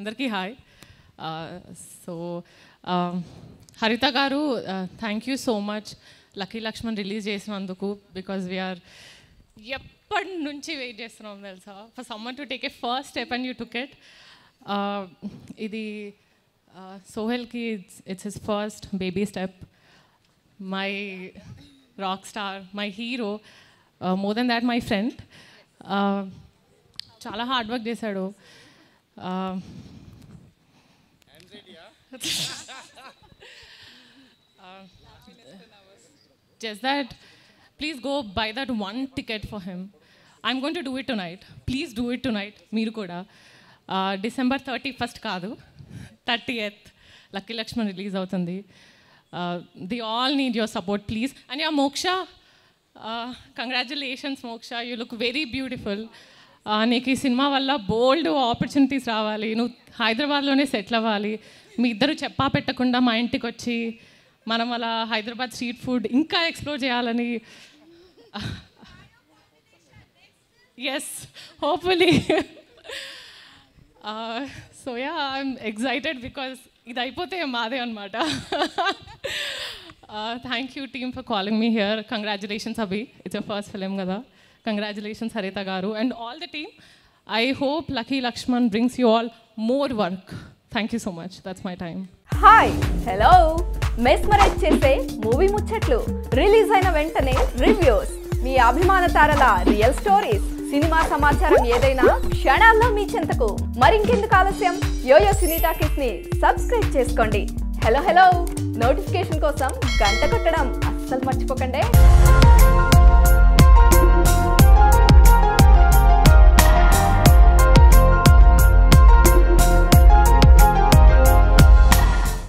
అందరికీ hi so Haritha garu thank you so much lucky Lakshman release చేసినందుకు because we are ఎప్పటి నుంచి వెయిట్ చేస్తున్నాం తెలుసా for someone to take a first step and you took it ఇది సోహెల్కి it's it's his first baby step my rock star my hero more than that my friend చాలా hard work చేశాడు Uh, uh, just that please go buy that one ticket for him i'm going to do it tonight please do it tonight మీరు కూడా December thirty first కాదు thirtieth lucky Lakshman release అవుతుంది the all need your support please and yeah Moksha congratulations Moksha you look very beautiful నీకు ఈ cinema వల్ల బోల్డ్ opportunities రావాలి నువ్వు హైదరాబాద్లోనే సెటిల్ అవ్వాలి మీ ఇద్దరు చెప్పా పెట్టకుండా మా ఇంటికి వచ్చి మనం అలా హైదరాబాద్ స్ట్రీట్ ఫుడ్ ఇంకా ఎక్స్ప్లోర్ చేయాలని yes hopefully so yeah I'm excited because ఇది అయిపోతే మాదే అనమాట thank you team for calling me here congratulations Abhi it's your first film కదా congratulations Haritha garu and all the team I hope lucky Lakshman brings you all more work thank you so much that's my time hi hello mesmerize చేసే movie ముచ్చట్లు release అయిన వెంటనే reviews మీ అభిమాన తారల real stories cinema సమాచారం ఏదైనా క్షణాల్లో మీ చెంతకు మరింకెందుకు ఆలస్యం యోయో సినీ టాకీస్ ని సబ్స్క్రైబ్ చేసుకోండి హలో హలో నోటిఫికేషన్ కోసం గంట కొట్టడం అస్సలు మర్చిపోకండి